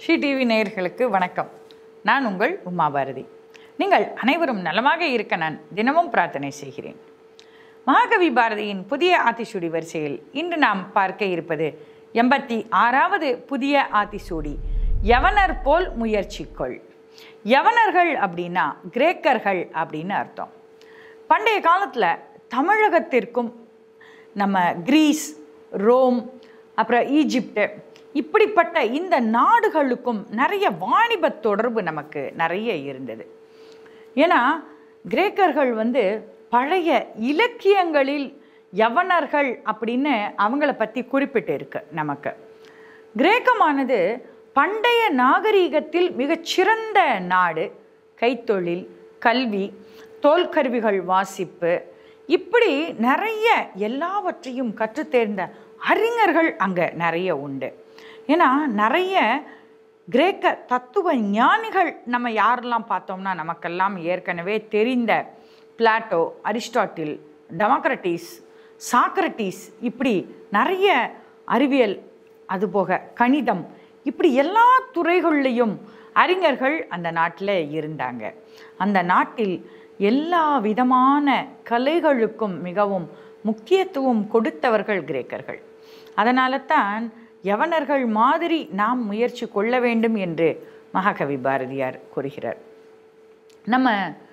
she TV நேயர்களுக்கு வணக்கம் நான் உங்கள் உமா பாரதி நீங்கள் அனைவரும் நலமாக இருக்க நான் தினமும் பிரார்த்தனை செய்கிறேன் மகாகவி பாரதியின் புதிய ஆத்திசூடி வரிசையில் இன்று நாம் பார்க்க இருப்பது எண்பத்தி ஆறாவது புதிய ஆத்திசூடி யவனர் போல் முயற்சிக்கொள் யவனர்கள் அப்படின்னா கிரேக்கர்கள் அப்படின்னு அர்த்தம் பண்டைய காலத்தில் தமிழகத்திற்கும் நம்ம கிரீஸ் ரோம் அப்புறம் ஈஜிப்டு இப்படிப்பட்ட இந்த நாடுகளுக்கும் நிறைய வாணிப தொடர்பு நமக்கு நிறைய இருந்தது ஏன்னா கிரேக்கர்கள் வந்து பழைய இலக்கியங்களில் யவனர்கள் அப்படின்னு அவங்கள பற்றி குறிப்பிட்டு இருக்கு நமக்கு கிரேக்கமானது பண்டைய நாகரீகத்தில் மிகச்சிறந்த நாடு கைத்தொழில் கல்வி தோல்கருவிகள் வாசிப்பு இப்படி நிறைய எல்லாவற்றையும் கற்றுத்தேர்ந்த அறிஞர்கள் அங்கே நிறைய உண்டு ஏன்னா நிறைய கிரேக்க தத்துவ ஞானிகள் நம்ம யாரெல்லாம் பார்த்தோம்னா நமக்கெல்லாம் ஏற்கனவே தெரிந்த பிளாட்டோ அரிஸ்டாட்டில் டெமோக்ரட்டிஸ் சாக்ரட்டிஸ் இப்படி நிறைய அறிவியல் அதுபோக கணிதம் இப்படி எல்லா துறைகள்லையும் அறிஞர்கள் அந்த நாட்டில் இருந்தாங்க அந்த நாட்டில் எல்லா விதமான கலைகளுக்கும் மிகவும் முக்கியத்துவம் கொடுத்தவர்கள் கிரேக்கர்கள் அதனால தான் யவனர்கள் மாதிரி நாம் முயற்சி கொள்ள வேண்டும் என்று மகாகவி பாரதியார் கூறுகிறார் நம்ம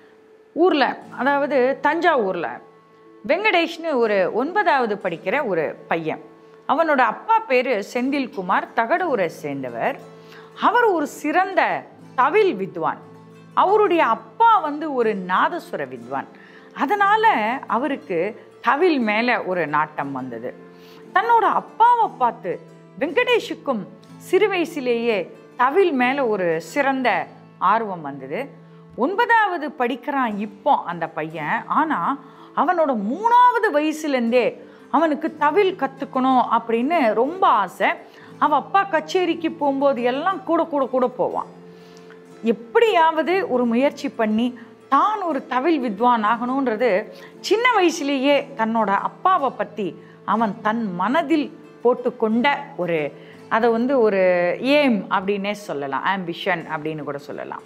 ஊரில் அதாவது தஞ்சாவூரில் வெங்கடேஷ்னு ஒரு ஒன்பதாவது படிக்கிற ஒரு பையன் அவனோட அப்பா பேர் செந்தில்குமார் தகடூரை சேர்ந்தவர் அவர் ஒரு சிறந்த தவில் வித்வான் அவருடைய அப்பா வந்து ஒரு நாதசுர வித்வான் அதனால் அவருக்கு தவில் மேலே ஒரு நாட்டம் வந்தது தன்னோட அப்பாவை பார்த்து வெங்கடேஷுக்கும் சிறு வயசிலேயே தவில் மேலே ஒரு சிறந்த ஆர்வம் வந்தது ஒன்பதாவது படிக்கிறான் இப்போ அந்த பையன் ஆனால் அவனோட மூணாவது வயசுலேருந்தே அவனுக்கு தவில் கற்றுக்கணும் அப்படின்னு ரொம்ப ஆசை அவன் அப்பா கச்சேரிக்கு போகும்போது எல்லாம் கூட கூட கூட போவான் எப்படியாவது ஒரு முயற்சி பண்ணி தான் ஒரு தவில் வித்வான் ஆகணுன்றது சின்ன வயசுலேயே தன்னோட அப்பாவை பற்றி அவன் தன் மனதில் போட்டுக்கொண்ட ஒரு அதை வந்து ஒரு ஏம் அப்படின்னே சொல்லலாம் ஆம்பிஷன் அப்படின்னு கூட சொல்லலாம்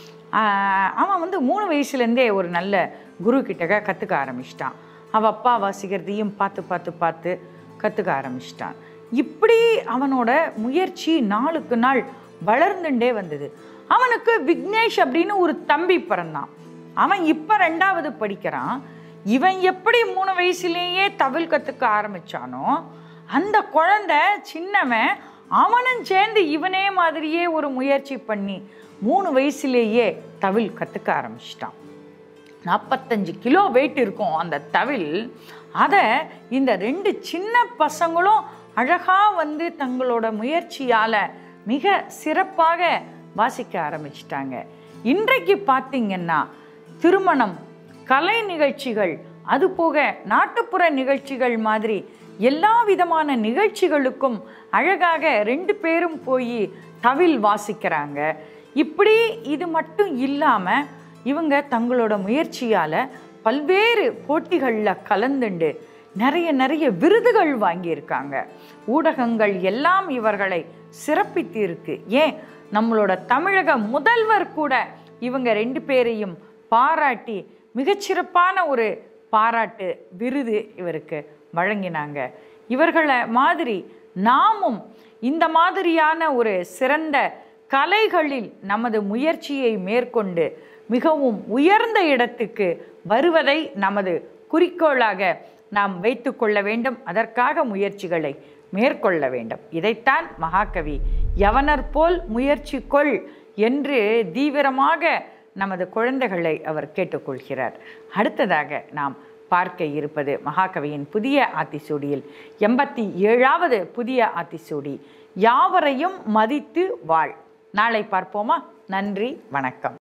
ஆஹ் அவன் வந்து மூணு வயசுலேருந்தே ஒரு நல்ல குரு கிட்டக்க கற்றுக்க ஆரம்பிச்சிட்டான் அவன் அப்பா வாசிக்கிறதையும் பார்த்து பார்த்து பார்த்து கற்றுக்க ஆரம்பிச்சிட்டான் இப்படி அவனோட முயற்சி நாளுக்கு நாள் வளர்ந்துட்டே வந்தது அவனுக்கு விக்னேஷ் அப்படின்னு ஒரு தம்பி பிறந்தான் அவன் இப்போ ரெண்டாவது படிக்கிறான் இவன் எப்படி மூணு வயசுலேயே தவில் கற்றுக்க ஆரம்பிச்சானோ அந்த குழந்தை சின்னவன் அவனும் சேர்ந்து இவனே மாதிரியே ஒரு முயற்சி பண்ணி மூணு வயசுலேயே தவில் கற்றுக்க ஆரம்பிச்சிட்டான் நாற்பத்தஞ்சு கிலோ வெயிட் இருக்கும் அந்த தவில் அதை இந்த ரெண்டு சின்ன பசங்களும் அழகாக வந்து தங்களோட முயற்சியால் மிக சிறப்பாக வாசிக்க ஆரம்பிச்சிட்டாங்க இன்றைக்கு பார்த்தீங்கன்னா திருமணம் கலை நிகழ்ச்சிகள் அதுபோக நாட்டுப்புற நிகழ்ச்சிகள் மாதிரி எல்லா விதமான நிகழ்ச்சிகளுக்கும் அழகாக ரெண்டு பேரும் போய் தவில் வாசிக்கிறாங்க இப்படி இது மட்டும் இல்லாமல் இவங்க தங்களோட முயற்சியால் பல்வேறு போட்டிகளில் கலந்துண்டு நிறைய நிறைய விருதுகள் வாங்கியிருக்காங்க ஊடகங்கள் எல்லாம் இவர்களை சிறப்பித்து இருக்கு ஏன் நம்மளோட தமிழக முதல்வர் கூட இவங்க ரெண்டு பேரையும் பாராட்டி மிகச்சிறப்பான ஒரு பாராட்டு விருது இவருக்கு வழங்கினாங்க இவர்களை மாதிரி நாமும் இந்த மாதிரியான ஒரு சிறந்த கலைகளில் நமது முயற்சியை மேற்கொண்டு மிகவும் உயர்ந்த இடத்துக்கு வருவதை நமது குறிக்கோளாக நாம் வைத்து கொள்ள வேண்டும் அதற்காக முயற்சிகளை மேற்கொள்ள வேண்டும் இதைத்தான் மகாகவி யவனர் போல் முயற்சி கொள் என்று தீவிரமாக நமது குழந்தைகளை அவர் கேட்டுக்கொள்கிறார் அடுத்ததாக நாம் பார்க்க இருப்பது மகாகவியின் புதிய ஆத்திசூடியில் எண்பத்தி ஏழாவது புதிய ஆத்திசூடி யாவரையும் மதித்து வாழ் நாளை பார்ப்போமா நன்றி வணக்கம்